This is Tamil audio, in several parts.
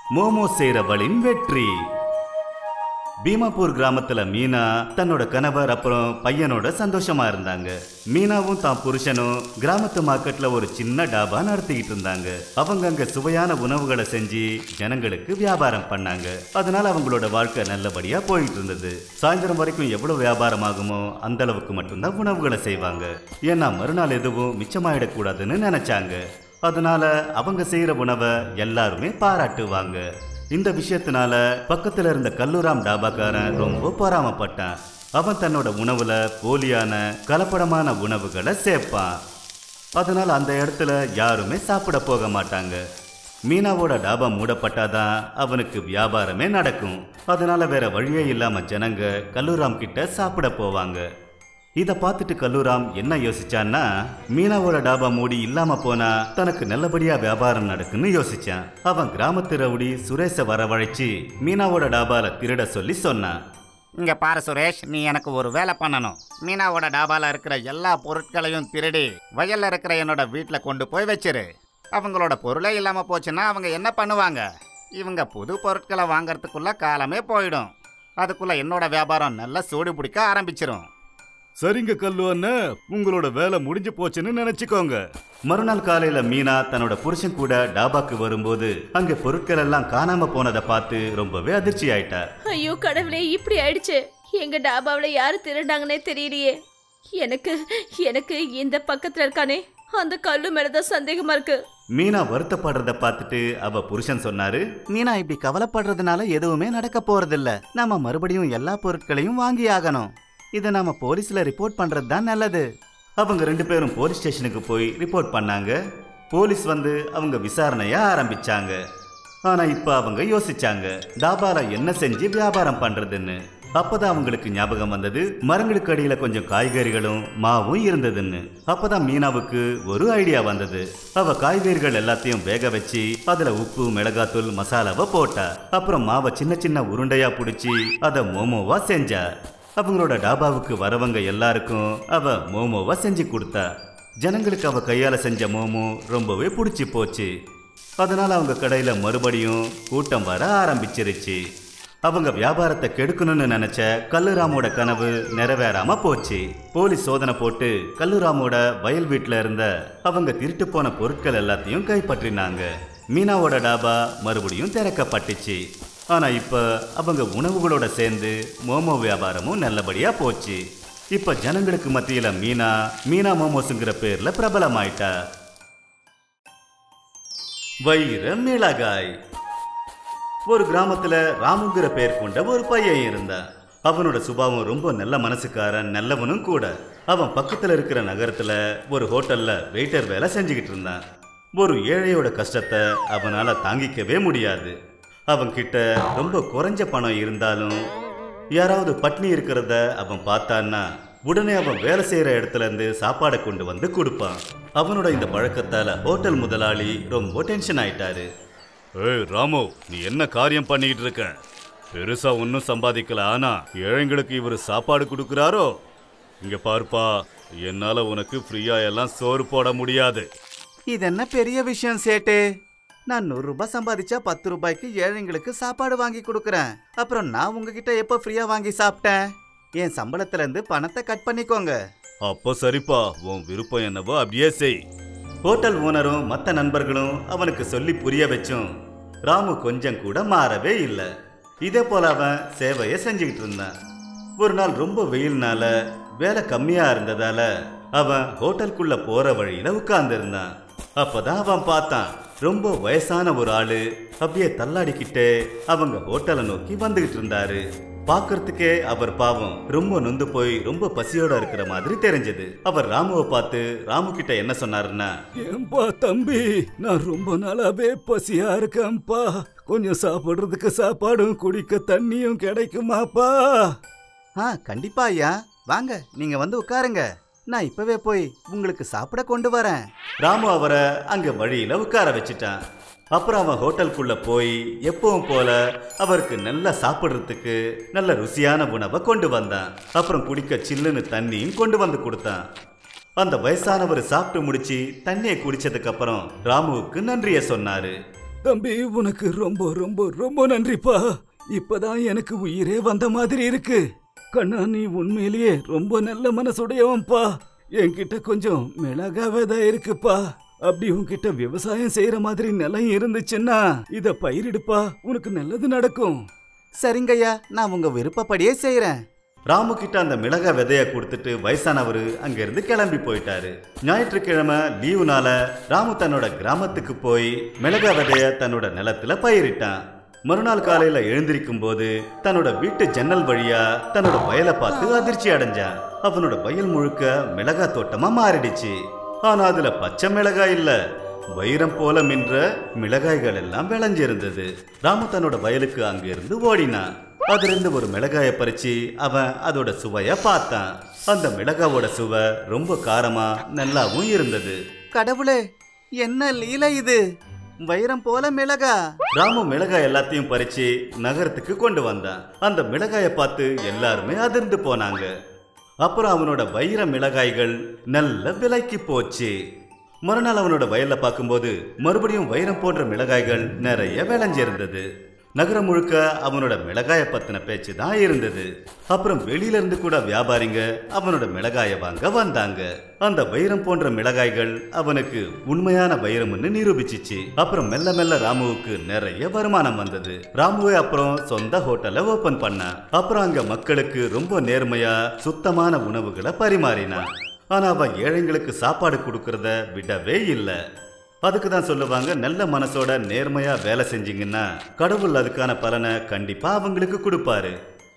மோமோ செய்றவளின் வெற்றி பீமாப்பூர் கிராமத்துல மீனா தன்னோட கணவர் அப்புறம் பையனோட சந்தோஷமா இருந்தாங்க மீனாவும் தான் புருஷனும் கிராமத்து மார்க்கெட்ல ஒரு சின்ன டாபா நடத்திக்கிட்டு இருந்தாங்க அவங்க அங்க சுவையான உணவுகளை செஞ்சு ஜனங்களுக்கு வியாபாரம் பண்ணாங்க அதனால அவங்களோட வாழ்க்கை நல்லபடியா போயிட்டு இருந்தது சாயந்தரம் வரைக்கும் எவ்வளவு வியாபாரம் ஆகுமோ அந்த அளவுக்கு மட்டும்தான் உணவுகளை செய்வாங்க ஏன்னா மறுநாள் எதுவும் மிச்சமாயிடக்கூடாதுன்னு நினைச்சாங்க அதனால அவங்க செய்யற உணவை எல்லாருமே பாராட்டுவாங்க இந்த விஷயத்தினால பக்கத்துல இருந்த கல்லூராம் டாபாக்காரன் ரொம்ப பொறாமப்பட்டான் அவன் தன்னோட உணவுல போலியான கலப்படமான உணவுகளை சேர்ப்பான் அதனால அந்த இடத்துல யாருமே சாப்பிட போக மாட்டாங்க மீனாவோட டாபா மூடப்பட்டாதான் அவனுக்கு வியாபாரமே நடக்கும் அதனால வேற வழியே இல்லாம ஜனங்க கல்லூராம் கிட்ட சாப்பிட போவாங்க இத பார்த்துட்டு கல்லூராம் என்ன யோசிச்சான்னா மீனாவோட டாபா மூடி இல்லாம போனா தனக்கு நல்லபடியா வியாபாரம் நடக்குன்னு யோசிச்சான் அவன் கிராமத்து ரவுடி சுரேஷை வரவழைச்சு மீனாவோட டாபால திருட சொல்லி சொன்னான் இங்க பாரு சுரேஷ் நீ எனக்கு ஒரு வேலை பண்ணணும் மீனாவோட டாபால இருக்கிற எல்லா பொருட்களையும் திருடி வயல்ல இருக்கிற என்னோட வீட்ல கொண்டு போய் வச்சிரு அவங்களோட பொருளே இல்லாம போச்சுன்னா அவங்க என்ன பண்ணுவாங்க இவங்க புது பொருட்களை வாங்கறதுக்குள்ள காலமே போயிடும் அதுக்குள்ள என்னோட வியாபாரம் நல்லா சூடு பிடிக்க ஆரம்பிச்சிரும் சரிங்க கல்லு அண்ணன் உங்களோட வேலை முடிஞ்சு போச்சுன்னு நினைச்சுக்கோங்க மறுநாள் காலையில மீனா தன்னோட புருஷன் கூட டாபாக்கு வரும்போது அங்க பொருட்கள் எல்லாம் காணாம போனதை பார்த்து ரொம்பவே அதிர்ச்சி ஆயிட்டா ஐயோ கடவுளே இப்படி ஆயிடுச்சு எங்க டாபாவுல யாரு திருடாங்கன்னே தெரியலையே எனக்கு எனக்கு இந்த பக்கத்துல இருக்கானே அந்த கல்லு மேலதான் சந்தேகமா இருக்கு மீனா வருத்தப்படுறத பார்த்துட்டு அவ புருஷன் சொன்னாரு மீனா இப்படி கவலைப்படுறதுனால எதுவுமே நடக்க போறதில்ல நாம மறுபடியும் எல்லா பொருட்களையும் வாங்கி ஆகணும் இதை நாம போலீஸ்ல ரிப்போர்ட் பண்றது தான் நல்லது அவங்க ரெண்டு பேரும் போலீஸ் ஸ்டேஷனுக்கு போய் ரிப்போர்ட் பண்ணாங்க போலீஸ் வந்து அவங்க விசாரணைய ஆரம்பிச்சாங்க ஆனா இப்ப அவங்க யோசிச்சாங்க டாபால என்ன செஞ்சு வியாபாரம் பண்றதுன்னு அப்பதான் அவங்களுக்கு ஞாபகம் வந்தது மரங்களுக்கு அடியில கொஞ்சம் காய்கறிகளும் மாவும் இருந்ததுன்னு அப்பதான் மீனாவுக்கு ஒரு ஐடியா வந்தது அவ காய்கறிகள் எல்லாத்தையும் வேக வச்சு அதுல உப்பு மிளகாத்தூள் மசாலாவை போட்டா அப்புறம் மாவை சின்ன சின்ன உருண்டையா புடிச்சு அதை மோமோவா செஞ்சா அவங்களோட டாபாவுக்கு வரவங்க எல்லாருக்கும் அவ மோமோவா செஞ்சு கொடுத்தா ஜனங்களுக்கு அவ கையால செஞ்ச மோமோ ரொம்பவே பிடிச்சி போச்சு அதனால அவங்க கடையில மறுபடியும் கூட்டம் வர ஆரம்பிச்சிருச்சு அவங்க வியாபாரத்தை கெடுக்கணும்னு நினைச்ச கல்லுராமோட கனவு நிறைவேறாம போச்சு போலீஸ் சோதனை போட்டு கல்லுராமோட வயல் வீட்டுல இருந்த அவங்க திருட்டு போன பொருட்கள் எல்லாத்தையும் கைப்பற்றினாங்க மீனாவோட டாபா மறுபடியும் திறக்கப்பட்டுச்சு ஆனா இப்ப அவங்க உணவுகளோட சேர்ந்து மோமோ வியாபாரமும் நல்லபடியா போச்சு இப்ப ஜனங்களுக்கு மத்தியில மீனா மீனா மோமோஸுங்கிற பேர்ல பிரபலமாயிட்டா வைர மிளகாய் ஒரு கிராமத்துல ராமுங்கிற பேர் கொண்ட ஒரு பையன் இருந்தான் அவனோட சுபாவம் ரொம்ப நல்ல மனசுக்காரன் நல்லவனும் கூட அவன் பக்கத்துல இருக்கிற நகரத்துல ஒரு ஹோட்டல்ல வெயிட்டர் வேலை செஞ்சுக்கிட்டு இருந்தான் ஒரு ஏழையோட கஷ்டத்தை அவனால தாங்கிக்கவே முடியாது அவன் கிட்ட ரொம்ப குறைஞ்ச பணம் இருந்தாலும் யாராவது பட்னி இருக்கிறத அவன் பார்த்தான்னா உடனே அவன் வேலை செய்யற இடத்துல இருந்து சாப்பாடை கொண்டு வந்து கொடுப்பான் அவனோட இந்த பழக்கத்தால ஹோட்டல் முதலாளி ரொம்ப டென்ஷன் ஆயிட்டாரு ஏய் ராமு நீ என்ன காரியம் பண்ணிக்கிட்டு இருக்க பெருசா ஒன்றும் சம்பாதிக்கல ஆனா ஏழைங்களுக்கு இவர் சாப்பாடு கொடுக்குறாரோ இங்க பாருப்பா என்னால உனக்கு ஃப்ரீயா எல்லாம் சோறு போட முடியாது இது என்ன பெரிய விஷயம் சேட்டு நான் நூறு ரூபாய் சம்பாதிச்சா பத்து ரூபாய்க்கு ஏழைங்களுக்கு சாப்பாடு வாங்கி கொடுக்குறேன் அப்புறம் நான் உங்ககிட்ட எப்போ ஃப்ரீயா வாங்கி சாப்பிட்டேன் என் சம்பளத்துல இருந்து பணத்தை கட் பண்ணிக்கோங்க அப்போ சரிப்பா உன் விருப்பம் என்னவோ அப்படியே செய் ஹோட்டல் ஓனரும் மற்ற நண்பர்களும் அவனுக்கு சொல்லி புரிய வச்சும் ராமு கொஞ்சம் கூட மாறவே இல்லை இதே போல அவன் சேவையை செஞ்சுக்கிட்டு இருந்தான் ஒரு நாள் ரொம்ப வெயில்னால வேலை கம்மியா இருந்ததால அவன் ஹோட்டலுக்குள்ள போற வழியில உட்கார்ந்து இருந்தான் அப்பதான் அவன் பார்த்தான் ரொம்ப வயசான ஒரு ஆளு அப்படியே தள்ளாடிக்கிட்டே அவங்க ஹோட்டலை நோக்கி வந்துகிட்டு இருந்தாரு பார்க்கறதுக்கே அவர் பாவம் ரொம்ப நொந்து போய் ரொம்ப பசியோட இருக்கிற மாதிரி தெரிஞ்சது அவர் ராமுவை பார்த்து ராமு கிட்ட என்ன சொன்னாருன்னா ஏன்பா தம்பி நான் ரொம்ப நாளாவே பசியா இருக்கேன்ப்பா கொஞ்சம் சாப்பிடுறதுக்கு சாப்பாடும் குடிக்க தண்ணியும் கிடைக்குமாப்பா ஆ கண்டிப்பா ஐயா வாங்க நீங்க வந்து உட்காருங்க நான் இப்பவே போய் உங்களுக்கு சாப்பிட கொண்டு வரேன் ராமு அவரை அங்க வழியில உட்கார வச்சுட்டான் அப்புறம் அவன் ஹோட்டலுக்குள்ள போய் எப்பவும் போல அவருக்கு நல்லா சாப்பிடுறதுக்கு நல்ல ருசியான உணவை கொண்டு வந்தான் அப்புறம் குடிக்க சில்லுன்னு தண்ணியும் கொண்டு வந்து கொடுத்தான் அந்த வயசானவர் சாப்பிட்டு முடிச்சு தண்ணியை குடிச்சதுக்கு அப்புறம் ராமுவுக்கு நன்றிய சொன்னாரு தம்பி உனக்கு ரொம்ப ரொம்ப ரொம்ப நன்றிப்பா இப்பதான் எனக்கு உயிரே வந்த மாதிரி இருக்கு கண்ணா நீ உண்மையிலேயே ரொம்ப நல்ல மனசுடையவன்பா என்கிட்ட கொஞ்சம் மிளகா விதை இருக்குப்பா அப்படி உன்கிட்ட விவசாயம் செய்யற மாதிரி நிலம் இருந்துச்சுன்னா இத பயிரிடுப்பா உனக்கு நல்லது நடக்கும் சரிங்கய்யா நான் உங்க விருப்பப்படியே செய்யறேன் ராமு கிட்ட அந்த மிளகா விதைய கொடுத்துட்டு வயசானவர் அங்கிருந்து கிளம்பி போயிட்டாரு ஞாயிற்றுக்கிழமை லீவுனால ராமு தன்னோட கிராமத்துக்கு போய் மிளகா விதைய தன்னோட நிலத்துல பயிரிட்டான் மறுநாள் காலையில எழுந்திருக்கும் போது தன்னோட வீட்டு ஜன்னல் வழியா தன்னோட வயலை பார்த்து அதிர்ச்சி அடைஞ்சான் அவனோட வயல் முழுக்க மிளகா தோட்டமா மாறிடுச்சு ஆனா அதுல பச்சை மிளகாய் இல்ல வைரம் போல மின்ற மிளகாய்கள் எல்லாம் விளைஞ்சிருந்தது ராமு தன்னோட வயலுக்கு அங்கிருந்து ஓடினான் அதிலிருந்து ஒரு மிளகாய பறிச்சு அவன் அதோட சுவைய பார்த்தான் அந்த மிளகாவோட சுவை ரொம்ப காரமா நல்லாவும் இருந்தது கடவுளே என்ன லீலை இது வைரம் போல மிளகா ராமு மிளகாய் எல்லாத்தையும் பறிச்சு நகரத்துக்கு கொண்டு வந்தான் அந்த மிளகாயை பார்த்து எல்லாருமே அதிர்ந்து போனாங்க அப்புறம் அவனோட வைர மிளகாய்கள் நல்ல விலைக்கு போச்சு மறுநாள் அவனோட வயல்ல பார்க்கும்போது மறுபடியும் வைரம் போன்ற மிளகாய்கள் நிறைய விளைஞ்சிருந்தது நகரம் முழுக்க அவனோட மிளகாய பத்தின பேச்சு தான் இருந்தது அப்புறம் வெளியில இருந்து கூட வியாபாரிங்க அவனோட மிளகாய வாங்க வந்தாங்க அந்த வைரம் போன்ற மிளகாய்கள் அவனுக்கு உண்மையான வைரம்னு நிரூபிச்சிச்சு அப்புறம் மெல்ல மெல்ல ராமுவுக்கு நிறைய வருமானம் வந்தது ராமுவே அப்புறம் சொந்த ஹோட்டலை ஓபன் பண்ணான் அப்புறம் அங்க மக்களுக்கு ரொம்ப நேர்மையா சுத்தமான உணவுகளை பரிமாறினான் ஆனா அவன் ஏழைங்களுக்கு சாப்பாடு கொடுக்கறத விடவே இல்லை அதுக்கு தான் சொல்லுவாங்க நல்ல மனசோட நேர்மையா வேலை செஞ்சீங்கன்னா கடவுள் அதுக்கான பலனை கண்டிப்பா அவங்களுக்கு கொடுப்பாரு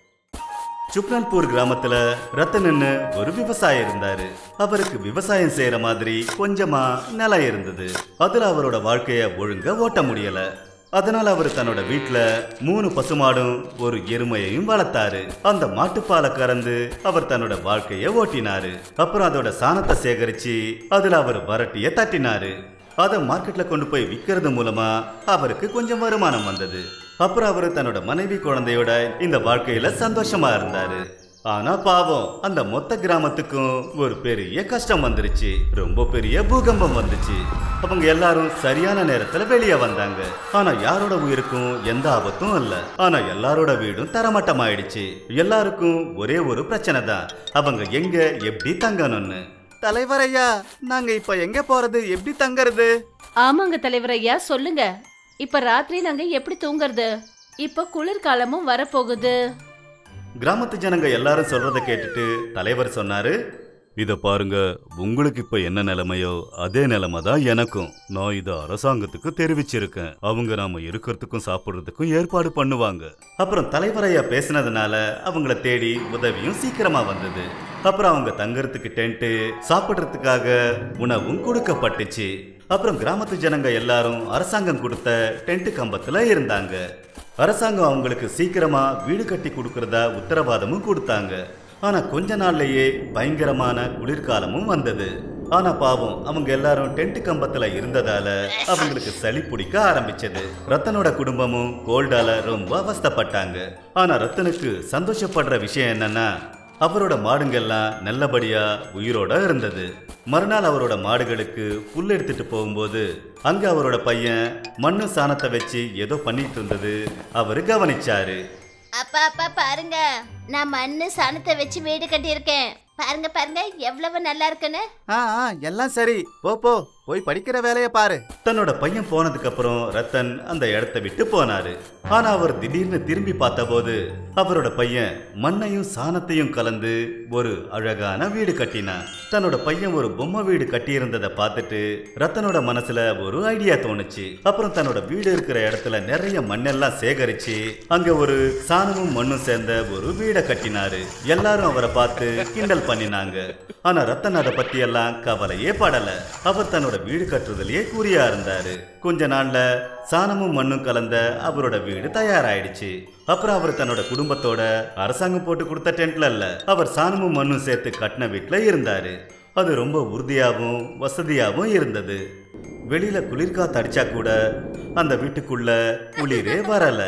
சுப்னான்பூர் கிராமத்துல ரத்தனன்னு ஒரு விவசாயி இருந்தாரு அவருக்கு விவசாயம் செய்யற மாதிரி கொஞ்சமா நிலம் இருந்தது அதுல அவரோட வாழ்க்கைய ஒழுங்கா ஓட்ட முடியல அதனால அவர் தன்னோட வீட்ல மூணு பசுமாடும் ஒரு எருமையையும் வளர்த்தாரு அந்த மாட்டுப்பாலை கறந்து அவர் தன்னோட வாழ்க்கைய ஓட்டினாரு அப்புறம் அதோட சாணத்தை சேகரிச்சு அதுல அவர் வரட்டிய தட்டினாரு அதை மார்க்கெட்ல கொண்டு போய் விற்கிறது மூலமா அவருக்கு கொஞ்சம் வருமானம் வந்தது அப்புறம் அவர் தன்னோட மனைவி குழந்தையோட இந்த வாழ்க்கையில சந்தோஷமா இருந்தாரு ஆனா பாவம் அந்த மொத்த கிராமத்துக்கும் ஒரு பெரிய கஷ்டம் வந்துருச்சு ரொம்ப பெரிய பூகம்பம் வந்துச்சு அவங்க எல்லாரும் சரியான நேரத்துல வெளியே வந்தாங்க ஆனா யாரோட உயிருக்கும் எந்த ஆபத்தும் இல்ல ஆனா எல்லாரோட வீடும் தரமட்டமாயிடுச்சு எல்லாருக்கும் ஒரே ஒரு பிரச்சனை தான் அவங்க எங்க எப்படி தங்கணும்னு தலைவர் ஐயா நாங்க இப்ப எங்க போறது எப்படி தங்கறது ஆமாங்க தலைவர் ஐயா சொல்லுங்க இப்ப ராத்திரி நாங்க எப்படி தூங்குறது இப்ப குளிர்காலமும் வரப்போகுது கிராமத்து ஜனங்க எல்லாரும் சொல்றத கேட்டுட்டு தலைவர் சொன்னாரு இத பாருங்க உங்களுக்கு இப்ப என்ன நிலைமையோ அதே நிலைமை தான் எனக்கும் நான் இத அரசாங்கத்துக்கு தெரிவிச்சிருக்கேன் அவங்க நாம இருக்கிறதுக்கும் சாப்பிடுறதுக்கும் ஏற்பாடு பண்ணுவாங்க அப்புறம் தலைவரையா பேசினதுனால அவங்கள தேடி உதவியும் சீக்கிரமா வந்தது அப்புறம் அவங்க தங்கறதுக்கு டென்ட்டு சாப்பிடுறதுக்காக உணவும் கொடுக்கப்பட்டுச்சு அப்புறம் கிராமத்து ஜனங்க எல்லாரும் அரசாங்கம் கொடுத்த டென்ட் கம்பத்துல இருந்தாங்க அரசாங்கம் அவங்களுக்கு சீக்கிரமா வீடு கட்டி கொடுக்கறதா உத்தரவாதமும் கொடுத்தாங்க ஆனா கொஞ்ச நாள்லயே பயங்கரமான குளிர்காலமும் வந்தது ஆனா பாவம் அவங்க எல்லாரும் டென்ட் கம்பத்துல இருந்ததால அவங்களுக்கு சளி பிடிக்க ஆரம்பிச்சது ரத்தனோட குடும்பமும் கோல்டால ரொம்ப அவஸ்தைப்பட்டாங்க ஆனா ரத்தனுக்கு சந்தோஷப்படுற விஷயம் என்னன்னா அவரோட மாடுங்கெல்லாம் நல்லபடியா உயிரோட இருந்தது மறுநாள் அவரோட மாடுகளுக்கு புல் எடுத்துட்டு போகும்போது அங்க அவரோட பையன் மண்ணு சாணத்தை வச்சு ஏதோ பண்ணிட்டு இருந்தது அவரு கவனிச்சாரு அப்பா அப்பா பாருங்க நான் மண்ணு சாணத்தை வச்சு வீடு கட்டியிருக்கேன் பாருங்க பாருங்க எவ்வளவு நல்லா இருக்குன்னு ஆ ஆ எல்லாம் சரி போ போ போய் படிக்கிற வேலையை பாரு தன்னோட பையன் போனதுக்கு அப்புறம் ரத்தன் அந்த இடத்தை விட்டு போனாரு ஆனா அவர் திடீர்னு திரும்பி பார்த்தபோது அவரோட பையன் மண்ணையும் சாணத்தையும் கலந்து ஒரு அழகான வீடு கட்டினான் தன்னோட பையன் ஒரு பொம்மை வீடு கட்டியிருந்ததை பார்த்துட்டு ரத்தனோட மனசுல ஒரு ஐடியா தோணுச்சு அப்புறம் தன்னோட வீடு இருக்கிற இடத்துல நிறைய மண்ணெல்லாம் சேகரிச்சு அங்க ஒரு சாணமும் மண்ணும் சேர்ந்த ஒரு வீடை கட்டினாரு எல்லாரும் அவரை பார்த்து கிண்டல் பண்ணினாங்க ஆனா ரத்தன் அதை பத்தி எல்லாம் கவலையே படல அவர் தன்னோட வீடு கட்டுறதுலயே குறியா இருந்தாரு கொஞ்ச நாள்ல சாணமும் மண்ணும் கலந்த அவரோட வீடு தயாராயிடுச்சு அப்புறம் அவர் தன்னோட குடும்பத்தோட அரசாங்கம் போட்டு கொடுத்த டென்ட்ல இல்ல அவர் சாணமும் மண்ணும் சேர்த்து கட்டின வீட்டுல இருந்தாரு அது ரொம்ப உறுதியாகவும் வசதியாகவும் இருந்தது வெளியில குளிர்காத்து அடிச்சா கூட அந்த வீட்டுக்குள்ள குளிரே வரல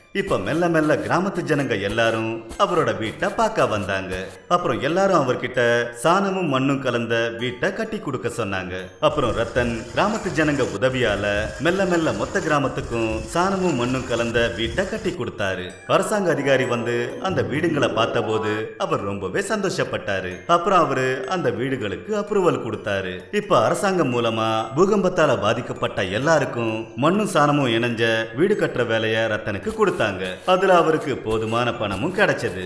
இப்ப மெல்ல மெல்ல கிராமத்து ஜனங்க எல்லாரும் அவரோட வீட்டை பார்க்க வந்தாங்க அப்புறம் எல்லாரும் அவர்கிட்ட சாணமும் மண்ணும் கலந்த வீட்டை கட்டி கொடுக்க சொன்னாங்க அப்புறம் ரத்தன் கிராமத்து ஜனங்க உதவியால மெல்ல மெல்ல மொத்த கிராமத்துக்கும் சாணமும் மண்ணும் கலந்த வீட்டை கட்டி கொடுத்தாரு அரசாங்க அதிகாரி வந்து அந்த வீடுங்களை பார்த்தபோது அவர் ரொம்பவே சந்தோஷப்பட்டாரு அப்புறம் அவரு அந்த வீடுகளுக்கு அப்ரூவல் கொடுத்தாரு இப்ப அரசாங்கம் மூலமா பூகம்பத்தால பாதிக்கப்பட்ட எல்லாருக்கும் மண்ணும் சாணமும் இணைஞ்ச வீடு கட்டுற வேலைய ரத்தனுக்கு கொடுத்தாங்க அதுல அவருக்கு போதுமான பணமும் கிடைச்சது